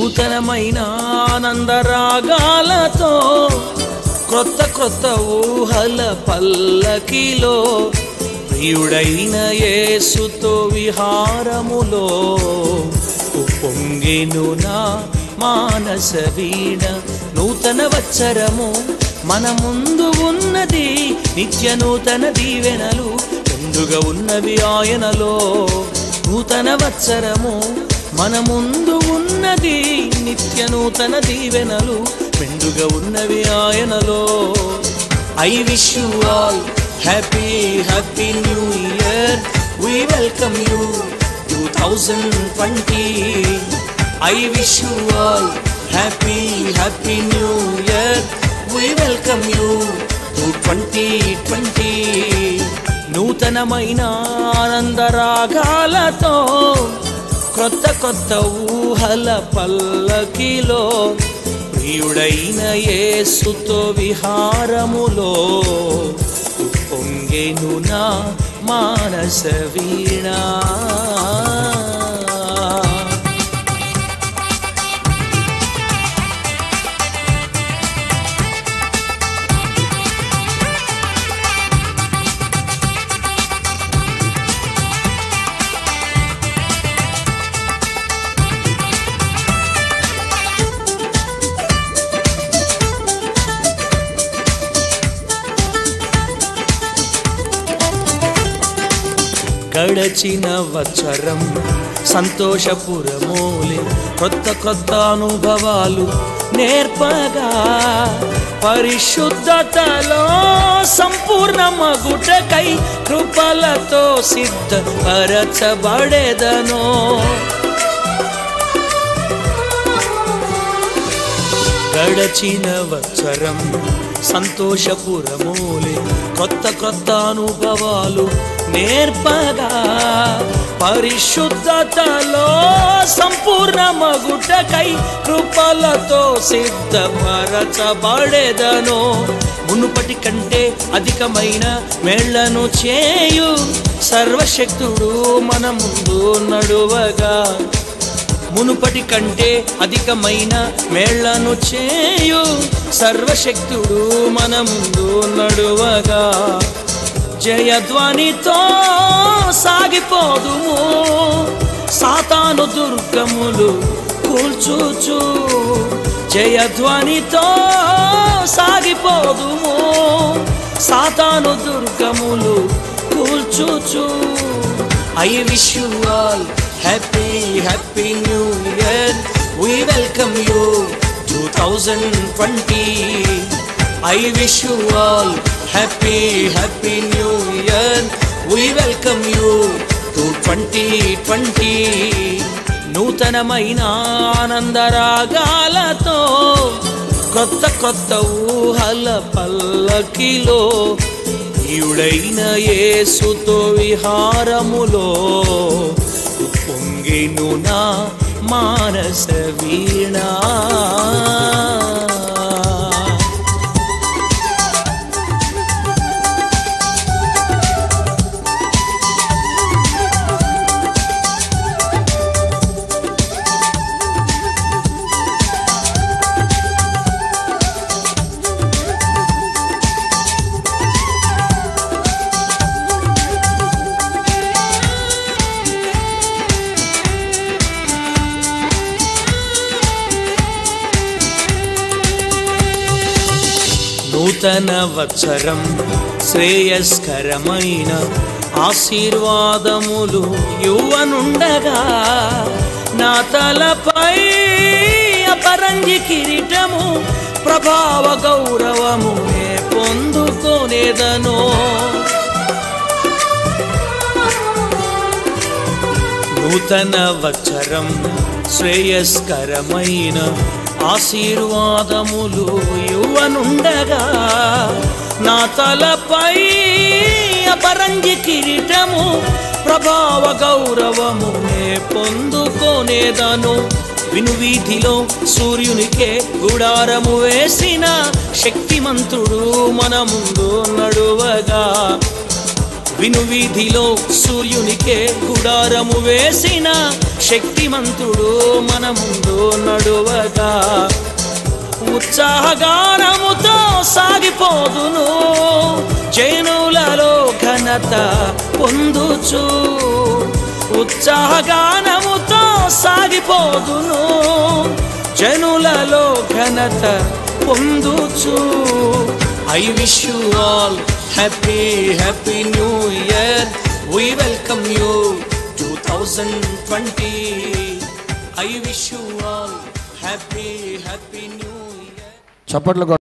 నూతనమైన ఆనందరాగాలతో క్రొత్త క్రొత్త ఊహల పల్లకిలో ప్రియుడైన యేసుతో విహారములో ఉప్పొంగెను నా మానస వీణ నూతన వచ్చరము మన ముందు ఉన్నది నిత్య నూతన దీవెనలు ముందుగా ఉన్నవి ఆయనలో నూతన వచ్చరము మన ముందు ఉన్నది నిత్య నూతన దీవెనలు మెండుగా ఉన్నవి ఆయనలో I wish you all happy happy new year we welcome you two thousand twenty I wish you all happy happy new year we welcome you to twenty twenty నూతనమైన ఆనందరాగాలతో క్రొత్త కొత్త ఊహల పల్లకిలో ప్రియుడైన యేసుతో విహారములో పొంగెను నా మానస వీణా గడచిన వచ్చరం సంతోషపురమూలి కొత్త కొత్త అనుభవాలు నేర్పగా పరిశుద్ధతలో సంపూర్ణ మగుటకై కృపలతో సిద్ధపరచబడేదనో గడచిన వచ్చరం సంతోషపురమూలి కొత్త కొత్త అనుభవాలు నేర్పగా పరిశుద్ధతలో సంపూర్ణ మగుటకై కృపలతో సిద్ధపరచబడేదను మునుపటి కంటే అధికమైన మేళ్లను చేయు సర్వశక్తుడు మన ముందు నడువగా మునుపటి కంటే అధికమైన మేళ్లను చేయు సర్వశక్తుడు మన ముందు నడువగా జయధ్వనితో సాగిపోదుము సాతాను దుర్గములు కూల్చుచు జయధ్వనితో సాగిపోదుము సాతాను దుర్గములు కూల్చుచు I wish you all happy happy new year we welcome you two thousand twenty I wish you all happy happy new year we welcome you to twenty twenty నూతనమైన ఆనందరాగాలతో కొత్త కొత్త ఊహల పల్లకిలో ప్రియుడైన యేసుతో విహారములో పొంగెను నా మానస వీణా నూతన వత్సరం శ్రేయస్కరమైన ఆశీర్వాదములు యువనుండగా నా తలపై అపరంజి కిరీటము ప్రభావ గౌరవము నే పొందుకోనేదను నూతన వత్సరం శ్రేయస్కరమైన ఆశీర్వాదములు యువనుండగా నా తలపై అపరంజి కిరీటము ప్రభావ గౌరవము నే పొందుకోనేదను వినువీధిలో సూర్యునికే గుడారము వేసిన శక్తిమంతుడు మన ముందు నడువగా వినువీధిలో సూర్యునికే గుడారము వేసిన శక్తిమంతుడు మన ముందు నడువగా ఉత్సాహగానముతో సాగిపోదును జనులలో ఘనత పొందుచు ఉత్సాహగానముతో సాగిపోదును జనులలో ఘనత పొందుచు I wish you all happy happy new year we welcome you two thousand twenty I wish you all happy happy new year చప్పట్లు